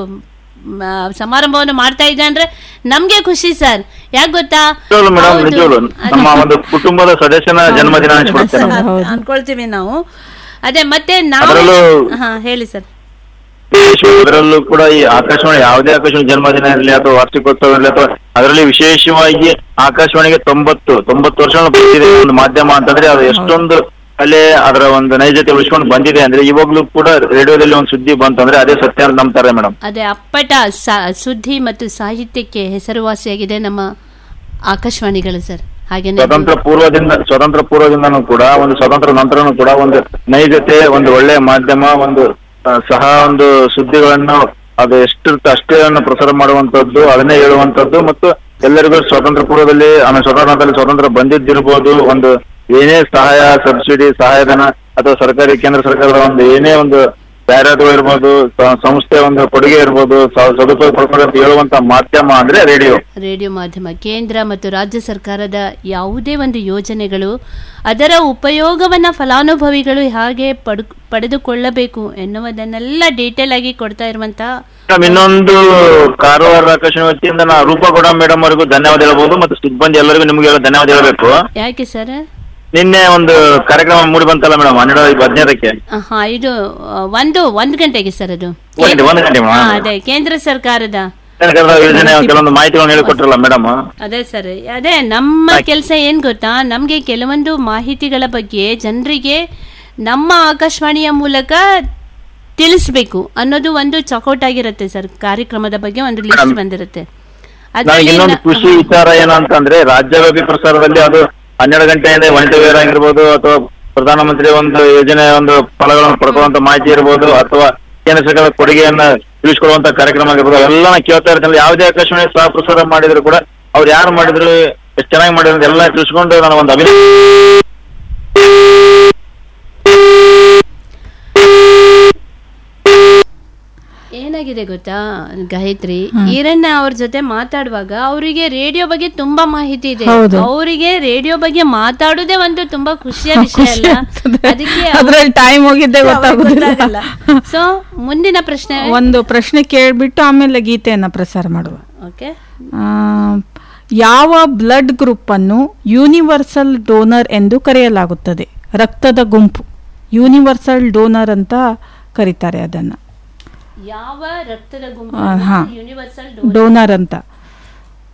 ಮ, ಸಮಾರಂಭವನ್ನು ಮಾಡ್ತಾ ಇದೆ ಅಂದ್ರೆ ನಮ್ಗೆ ಖುಷಿ ಸರ್ ಯಾಕೆ ಗೊತ್ತಾ ನಿಜವಾಗ್ಲೂ ಮೇಡಮ್ ಹೌದು. ನಿಜವಾಗ್ಲು ಅದೇ. ನಮ್ಮ ಒಂದು ಕುಟುಂಬದ ಸದಸ್ಯನ ಜನ್ಮದಿನ ಅನ್ಸ್ಬಿಡುತ್ತೆ ನಮ್ಗೆ. ಅದ್- ಅನ್ಕೊಳ್ತೀವಿ ನಾವು ಅದೇ ಮತ್ತೆ ನಾವು ಅದ್ರಲ್ಲೂ- ಹಾ ಹೇಳಿ ಸರ್ ಅದರಲ್ಲೂ ಕೂಡ ಈ ಆಕಾಶವಾಣಿ ಯಾವುದೇ ಆಕಾಶವಾಣಿ ಜನ್ಮದಿನ ಇರಲಿ ಅಥವಾ ವಾರ್ಷಿಕೋತ್ಸವ ಇರಲಿ ಅಥವಾ ಅದರಲ್ಲಿ ವಿಶೇಷವಾಗಿ ಆಕಾಶವಾಣಿಗೆ ತೊಂಬತ್ತು ತೊಂಬತ್ತು ವರ್ಷಗಳು ಬಂದಿದೆ ಒಂದು ಮಾಧ್ಯಮ ಅಂತಂದ್ರೆ ಅದು ಎಷ್ಟೊಂದು ಕಲೆ ಅದರ ಒಂದು ನೈಜತೆ ಉಳಿಸ್ಕೊಂಡು ಬಂದಿದೆ ಅಂದ್ರೆ ಇವಾಗ್ಲೂ ಕೂಡ ರೇಡಿಯೋದಲ್ಲಿ ಒಂದು ಸುದ್ದಿ ಬಂತಂದ್ರೆ ಅದೇ ಸತ್ಯ ಅಂತ ನಂಬ್ತಾರೆ ಮೇಡಮ್ ಅದೇ ಅಪ್ಪಟ ಸಾ- ಸುದ್ದಿ ಮತ್ತು ಸಾಹಿತ್ಯಕ್ಕೆ ಹೆಸರುವಾಸಿಯಾಗಿದೆ ನಮ್ಮ ಆಕಾಶವಾಣಿಗಳು ಸರ್ ಹಾಗೇನೆ ಸ್ವತಂತ್ರ ಪೂರ್ವದಿಂದ ಸ್ವತಂತ್ರ ಪೂರ್ವದಿಂದನೂ ಕೂಡ ಒಂದು ಸ್ವತಂತ್ರ ನಂತರನೂ ಕೂಡ ಒಂದು ನೈಜತೆ ಒಂದು ಒಳ್ಳೆಯ ಮಾಧ್ಯಮ ಒಂದು ಆ, ಸಹ ಒಂದು ಸುದ್ದಿಗಳನ್ನು ಅದು ಎಷ್ಟಿರುತ್ತೆ ಅಷ್ಟೇ ಅನ್ನು ಪ್ರಸಾರ ಮಾಡುವಂತದ್ದು ಅದನ್ನೇ ಹೇಳುವಂತದ್ದು ಮತ್ತು ಎಲ್ಲರಿಗೂ ಸ್ವತಂತ್ರ ಪೂರ್ವದಲ್ಲಿ ಆಮೇಲೆ ಸ್ವತಂತ್ರದಲ್ಲಿ ಸ್ವತಂತ್ರ ಬಂದಿದ್ದಿರ್ಬೋದು ಒಂದು ಏನೇ ಸಹಾಯ ಸಬ್ಸಿಡಿ ಸಹಾಯಧನ ಅಥವಾ ಸರ್ಕಾರಿ ಕೇಂದ್ರ ಸರ್ಕಾರದ ಒಂದು ಏನೇ ಒಂದು ಜಾಹೀರಾತು ಇರ್ಬೋದು ಸ- ಸಂಸ್ಥೆ ಒಂದು ಕೊಡುಗೆ ಇರ್ಬೋದು ಸ- ಸದುಪಯೋಗ ಪಡ್ಕೊಳ್ಳಿ ಅಂತ ಹೇಳುವಂತ ಮಾಧ್ಯಮ ಅಂದ್ರೆ ರೇಡಿಯೋ ರೇಡಿಯೋ ಮಾಧ್ಯಮ ಕೇಂದ್ರ ಮತ್ತು ರಾಜ್ಯ ಸರ್ಕಾರದ ಯಾವುದೇ ಒಂದು ಯೋಜನೆಗಳು ಅದರ ಉಪಯೋಗವನ್ನ ಫಲಾನುಭವಿಗಳು ಹಾಗೆ ಪಡ್ ಪಡೆದುಕೊಳ್ಳಬೇಕು ಎನ್ನುವುದನ್ನೆಲ್ಲ ಡೀಟೇಲ್ ಆಗಿ ಕೊಡ್ತಾ ಇರುವಂತಹ ಮೇಡಮ್ ಇನ್ನೊಂದು ಕಾರವಾರ ಆಕಾಶವಾಣಿ ವತಿಯಿಂದ ನಾ ರೂಪಾ ಗೌಡ ಮೇಡಮ್ ಅವರಿಗೂ ಧನ್ಯವಾದ ಹೇಳ್ಬೋದು ಮತ್ತು ಸಿಬ್ಬಂದಿ ಎಲ್ಲರಿಗೂ ನಿಮ್ಗೆ ಎಲ್ಲ ಧನ್ಯವಾದ ಹೇಳ್ಬೇಕು ಯಾಕೆ ಸರ್ ನಿನ್ನೆ ಒಂದು ಕಾರ್ಯಕ್ರಮ ಮೂಡಿ ಬಂತಲ್ಲ ಮೇಡಮ್ ಹನ್ನೆರಡು ಐದು ಹದಿನೈದಕ್ಕೆ ಹಾ ಇದು ಆ, ಒಂದು ಒಂದು ಗಂಟೆಗೆ ಸರ್ ಅದು ಒಂದು ಗಂಟೆ ಒಂದು ಗಂಟೆ ಹಾ, ಮೇಡಮ್ ಅದೇ ಕೇಂದ್ರ ಸರ್ಕಾರದ ಯೋಜನೆ ಕೆಲವೊಂದು ಮಾಹಿತಿಗಳನ್ನು ಹೇಳಿಕೊಟ್ರಲ್ಲ ಮೇಡಮ್ ಅದೇ ಸರ್ ಅದೇ ನಮ್ಮ ಕೆಲಸ ಏನ್ ಗೊತ್ತಾ ನಮಗೆ ಕೆಲವೊಂದು ಮಾಹಿತಿಗಳ ಬಗ್ಗೆ ಜನರಿಗೆ ನಮ್ಮ ಆಕಾಶವಾಣಿಯ ಮೂಲಕ ತಿಳಿಸ್ಬೇಕು ಅನ್ನೋದು ಒಂದು ಚೌಕೌಟ್ ಆಗಿರುತ್ತೆ ಸರ್ ಕಾರ್ಯಕ್ರಮದ ಬಗ್ಗೆ ಒಂದು ಲಿಸ್ಟ್ Madam, ಬಂದಿರುತ್ತೆ ನನಗೆ ಅದ್ರಲ್ಲಿ ಇನ್ನೊಂದು ನ- ಖುಷಿ ವಿಚಾರ ಏನು ಅಂತಂದ್ರೆ ರಾಜ್ಯವ್ಯಾಪಿ ಪ್ರಸಾರದಲ್ಲಿ ಅದು ಹನ್ನೆರಡು ಗಂಟೆಯಿಂದ ವನಿತೆವೇರ್ ಆಗಿರ್ಬೋದು ಅಥವಾ ಪ್ರಧಾನಮಂತ್ರಿ ಒಂದು ಯೋಜನೆ ಒಂದು ಫಲಗಳನ್ನು ಪಡ್ಕೊಳ್ಳುವಂತ ಮಾಹಿತಿ ಇರ್ಬೋದು ಅಥವಾ ಕೇಂದ್ರ ಸರ್ಕಾರದ ಕೊಡುಗೆಯನ್ನ ತಿಳಿಸ್ಕೊಡುವಂತ ಕಾರ್ಯಕ್ರಮ ಆಗಿರ್ಬೋದು ಎಲ್ಲ ಕೇಳ್ತಾ ಇರ್ತಾರೆ ಯಾವುದೇ ಆಕಾಶವಾಣಿ ಸಹ ಪ್ರಸಾರ ಮಾಡಿದ್ರು ಕೂಡ ಅವ್ರು ಯಾರು ಮಾಡಿದ್ರು ಎಷ್ಟು ಚೆನ್ನಾಗಿ ಮಾಡಿದ್ರು ಅಂತ ಎಲ್ಲ ತಿಳಿಸ್ಕೊಂಡು ನಾನು ಒಂದು ಅಭಿನಯ ಏನಾಗಿದೆ ಗೊತ್ತಾ ಗಾಯತ್ರಿ ಈರಣ್ಣ ಅವ್ರ ಜೊತೆ ಮಾತಾಡುವಾಗ ಅವರಿಗೆ ರೇಡಿಯೋ ಬಗ್ಗೆ ತುಂಬಾ ಮಾಹಿತಿ ಇದೆ ಹೌದು. ಅವರಿಗೆ ರೇಡಿಯೋ ಬಗ್ಗೆ ಮಾತಾಡುದೇ ಒಂದು ತುಂಬಾ ಖುಷಿಯ ವಿಷಯ ಅಲ್ಲ ಅದಕ್ಕೆ ಅದ್ರಲ್ಲಿ ಟೈಮ್ ಹೋಗಿದ್ದೆ ಗೊತ್ತಾಗುದಿಲ್ಲ ಸೊ ಮುಂದಿನ ಪ್ರಶ್ನೆ ಒಂದು ಪ್ರಶ್ನೆ ಕೇಳ್ಬಿಟ್ಟು ಆಮೇಲೆ ಗೀತೆಯನ್ನ ಪ್ರಸಾರ ಮಾಡುವ ಓಕೆ ಆ, ಯಾವ ಬ್ಲಡ್ ಗ್ರೂಪ್ ಅನ್ನು ಯೂನಿವರ್ಸಲ್ ಡೋನರ್ ಎಂದು ಕರೆಯಲಾಗುತ್ತದೆ ರಕ್ತದ ಗುಂಪು ಯೂನಿವರ್ಸಲ್ ಡೋನರ್ ಅಂತ ಕರೀತಾರೆ ಅದನ್ನ ಯಾವ ರಕ್ತದ ಆ, ಹಾ. ಗುಂಪು ಯೂನಿವರ್ಸಲ್ ಡೋನರ್ ಅಂತ